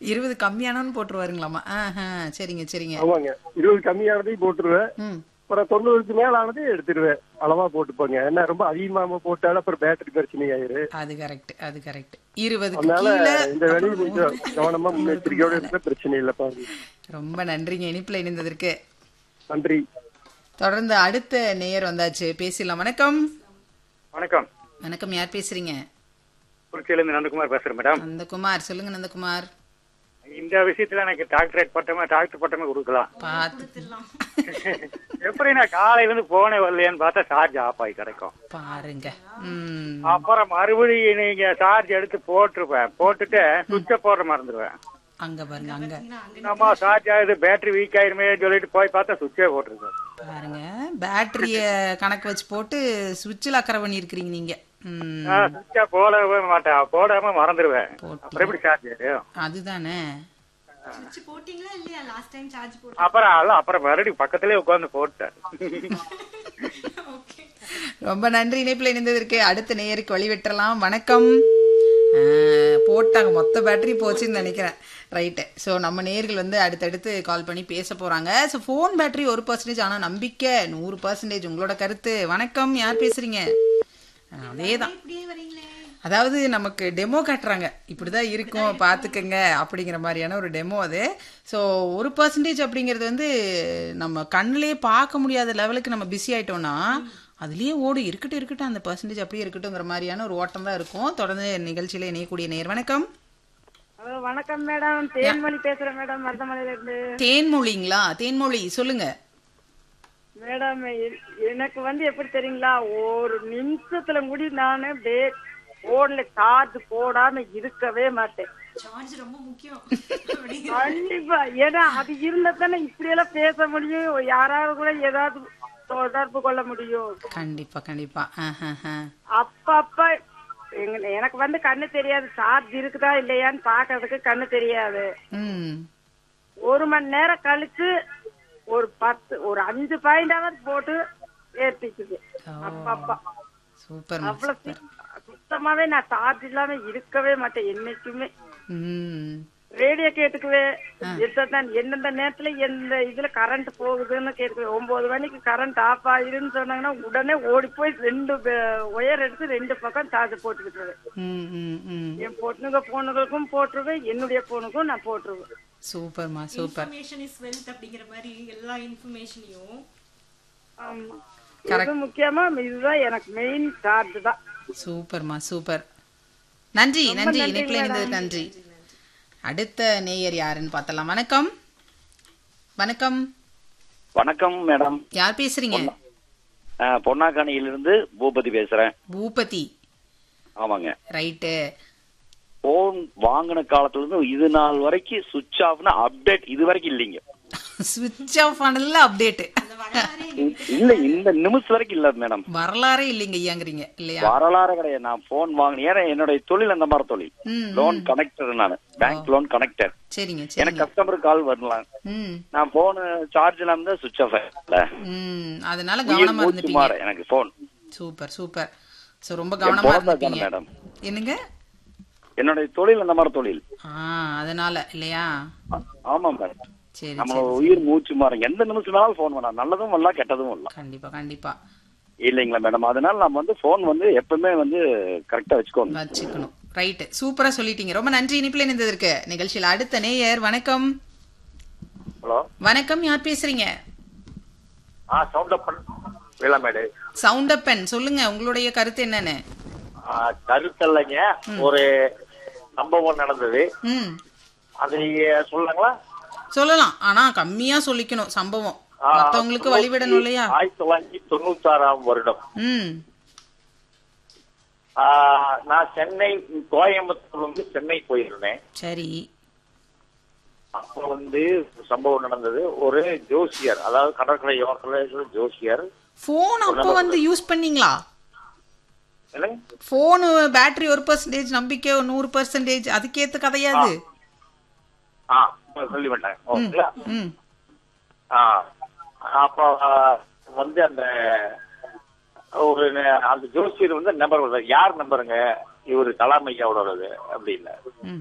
இருபது கம்மியானான்னு போட்டுருவாருங்களாமா ஆஹா சரிங்க சரிங்க ஆமாங்க இருபது கம்மியானதையும் போட்டுருவேன் ம் அப்புறம் தொண்ணூறுக்கு மேல ஆனதையும் எடுத்துருவேன் அளவா போட்டுப்போங்க ஏன்னா ரொம்ப அதிகமா போட்டாலும் அப்புறம் பேட்டரி பிரச்சனை ஆயிரு அது கரெக்ட் அது கரெக்ட் இருபதுக்கு அதனால கீழே இந்த வேலையை கொஞ்சம் கவனமா முன்னெச்சரிக்கையோட இருக்கிற பிரச்சனை இல்லை பாருங்க ரொம்ப நன்றிங்க இனிப்புல இணைந்ததற்கு நன்றி தொடர்ந்து அடுத்த நேயர் வந்தாச்சு பேசிடலாம் வணக்கம் வணக்கம் வணக்கம் யார் பேசுறீங்க குறிச்சியிலேருந்து நந்தகுமார் பேசுறேன் மேடம் நந்தகுமார் சொல்லுங்க நந்தகுமார் இந்த விஷயத்துல எனக்கு டாக்டரேட் பட்டமே டாக்டர் பட்டமே கொடுக்கலாம் பார்த்து எப்படி நான் காலையில இருந்து போனே வரலையான்னு பார்த்தா சார்ஜ் ஆஃப் ஆகி கிடைக்கும் பாருங்க ம் அப்புறம் மறுபடியும் நீங்க சார்ஜ் எடுத்து போட்டுருப்பேன் போட்டுட்டு சுவிட்ச போடுற மறந்துடுவேன் அங்க பாருங்க அங்க நம்ம சார்ஜ் ஆகுது பேட்டரி வீக் ஆயிருமே சொல்லிட்டு போய் பார்த்தா சுவிட்சே போட்டிருக்கேன் பாருங்க பேட்டரிய கணக்கு வச்சு போட்டு சுவிட்சில் அக்கறை பண்ணியிருக்கிறீங்க நீங்க ம் சுவிட்சா போடவே மாட்டேன் போடாம மறந்துடுவேன் போட்டு. அப்புறம் எப்படி சார்ஜ் ஆயிரும் அதுதானே சுவிட்ச் போட்டீங்களா இல்லையா லாஸ்ட் டைம் சார்ஜ் போட்டு அப்புறம் அல்ல அப்புறம் மறுபடியும் பக்கத்திலே உட்கார்ந்து போட்டேன் ஓகே ரொம்ப நன்றி இணைப்பில் இணைந்ததற்கு அடுத்த நேயருக்கு வழி விட்டுறலாம் வணக்கம் ஆ, போட்டாங்க மொத்த பேட்டரி போச்சுன்னு நினைக்கிறேன் ரைட்டு ஸோ நம்ம நேயர்கள் வந்து அடுத்தடுத்து கால் பண்ணி பேச போகிறாங்க ஸோ ஃபோன் பேட்டரி ஒரு பர்சன்டேஜ் ஆனால் நம்பிக்கை நூறு பர்சன்டேஜ் உங்களோட கருத்து வணக்கம் யார் பேசுகிறீங்க அதே தான் இப்படியே வரீங்களே அதாவது நமக்கு டெமோ காட்டுறாங்க இப்படிதான் இருக்கும் பார்த்துக்கங்க அப்படிங்கிற மாதிரியான ஒரு டெமோ அது ஸோ ஒரு பர்சன்டேஜ் அப்படிங்கிறது வந்து நம்ம கண்ணிலே பார்க்க முடியாத லெவலுக்கு நம்ம பிஸி ஆயிட்டோம்னா அதுலயே ஓடு இருக்கட்டும் இருக்கட்டும் அந்த பர்சன்டேஜ் அப்படியே இருக்கட்டும்ங்கிற மாதிரியான ஒரு ஓட்டம் தான் இருக்கும் தொடர்ந்து நிகழ்ச்சியில இணையக்கூடிய நேர் வணக்கம் ஹலோ வணக்கம் மேடம் தேன்மொழி பேசுறேன் மேடம் மருதமலையில இருந்து தேன்மொழிங்களா தேன்மொழி சொல்லுங்க மேடம் எ- எனக்கு வந்து எப்படி தெரியுங்களா ஒரு நிமிஷத்துல முடி நானு அப்படியே போன்ல சார்ஜ் போடாம இருக்கவே மாட்டேன் சார்ஜ் ரொம்ப முக்கியம் அப்படி கண்டிப்பா ஏன்னா அது இருந்தா தானே இப்படி எல்லாம் பேச முடியும் யாராவது கூட ஏதாவது தொடர்பு கொள்ள முடியும் கண்டிப்பா கண்டிப்பா ஆஹ் அப்ப அப்ப எங்க- எனக்கு வந்து கண்ணு தெரியாது சார்ஜ் இருக்குதா இல்லையான்னு பாக்குறதுக்கு கண்ணு தெரியாது ம் ஒரு மணி நேரம் கழிச்சு ஒரு பத்து ஒரு அஞ்சு பாயிண்டாவது போட்டு ஏத்திக்குது அப்பப்பா சூப்பர் அவ்வளவு சி- சுத்தமாவே நான் சார்ஜ் இல்லாம இருக்கவே மாட்டேன் என்னைக்குமே ம் ரேடியோ கேட்டுக்குவேன் எத்தனை எந்தெந்த நேரத்துல எந்த இதுல கரண்ட் போகுதுன்னு கேட்டுக்குவேன் ஒன்பது மணிக்கு கரண்ட் ஆஃப் ஆயிருன்னு சொன்னாங்கன்னா உடனே ஓடி போய் ரெண்டு ஒயர் எடுத்து ரெண்டு பக்கம் சார்ஜ் போட்டுக்கிட்டுருவேன் ம் ம் ம் என் பொண்ணுங்க போனுகளுக்கும் போட்டுருவேன் என்னுடைய போனுக்கும் நான் போட்டுருவேன் சூப்பர்மா சூப்பர் இன்ஃபர்மேஷன் இஸ் வெல்த் அப்படிங்கிற மாதிரி எல்லா இன்ஃபர்மேஷனையும் ஆமா Correct. இது முக்கியமா இதுதான் எனக்கு மெயின் சார்ஜ் தான் சூப்பர்மா சூப்பர் நன்றி நன்றி இணைப்பில் இணைந்தது நன்றி அடுத்த நேயர் யாருன்னு பார்த்தலாம் வணக்கம் வணக்கம் வணக்கம் மேடம் யார் பேசுறீங்க அஹ், பொன்னாக்காணியிலிருந்து பூபதி பேசுறேன் பூபதி ஆமாங்க ரைட்டு போன் வாங்கின காலத்துல இருந்து இது நாள் வரைக்கும் சுவிட்ச் ஆஃப்னு அப்டேட் இது வரைக்கும் இல்லைங்க சுவிட்ச் ஆஃப் ஆனதுல அப்டேட் அந்த வரலாறே இ- இல்ல இந்த நிமிஷம் வரைக்கும் இல்ல மேடம் வரலாறே இல்லைங்க ஐயாங்கிறீங்க இல்லையா வரலாறு கிடையாது நான் போன் வாங்கினேன் ஏன்னா என்னுடைய தொழில் அந்த மாதிரி தொழில் ம் லோன் கனெக்டர் நான் பேங்க் லோன் கனெக்டர் சரிங்க எனக்கு சரிங்க கஸ்டமர் கால் வரலாம் ம் நான் போன் சார்ஜ் இல்லாம தான் சுவிட்ச் ஆஃப் ஆகல ம் அதனால உயிர் கவனமா மூச்சு இருந்துட்டீங்க மாற எனக்கு போன் சூப்பர் சூப்பர் சோ ரொம்ப கவனமா பிறந்தது இருந்துட்டீங்க மேடம். என்னங்க என்னுடைய தொழில் அந்த மாதிரி தொழில் ஆ அதனால இல்லையா ஆ- ஆமா மேடம் சரி நம்மளோட உயிர் மூச்சு மாற எந்த நிமிஷம் வேணாலும் போன் பண்ணலாம் நல்லதும் வரலாம் கெட்டதும் வரலாம் கண்டிப்பா கண்டிப்பா இல்லைங்களா மேடம் அதனால நம்ம வந்து போன் வந்து எப்பவுமே வந்து கரெக்டா வச்சுக்கோங்க வச்சுக்கணும் ரைட்டு சூப்பரா சொல்லிட்டீங்க ரொம்ப நன்றி இனிப்புல இணைந்ததற்கு நிகழ்ச்சியில் அடுத்த நேயர் வணக்கம் ஹலோ வணக்கம் யார் பேசுறீங்க ஆ சவுண்டப்பன் வேளாமேடு சவுண்டப்பன் சொல்லுங்க உங்களுடைய கருத்து என்னன்னு கருத்தல்லைங்க ஒரு சம்பவம் நடந்தது ம் அது சொல்லுங்களா சொல்லலாம் ஆனா கம்மியா சொல்லிக்கணும் சம்பவம் மத்தவங்களுக்கு வழிவிடணும் இல்லையா ஆயிரத்தி தொள்ளாயிரத்தி தொண்ணூத்தி ஆறாம் வருடம் ம் ஆ, நான் சென்னை கோயம்புத்தூர் வந்து சென்னை போயிருந்தேன் சரி அப்போ வந்து சம்பவம் நடந்தது ஒரு ஜோசியர் அதாவது கடற்கரை யோசனை ஜோசியர் போன் அப்ப வந்து யூஸ் பண்ணீங்களா இல்லைங்க? போனு பேட்டரி ஒரு பர்சன்டேஜ் நம்பிக்கை ஒரு நூறு பர்சன்டேஜ் அதுக்கேத்த கதையாது ஆ சொல்லி விட்டேன் ஓ, இல்ல? ம் ஆ, அப்போ ஆ, வந்து அந்த ஒரு ந- அந்த ஜோசியர் வந்து நம்பர் யார் நம்பருங்க இவரு கலாம் ஐயாவோடது அப்படின்னு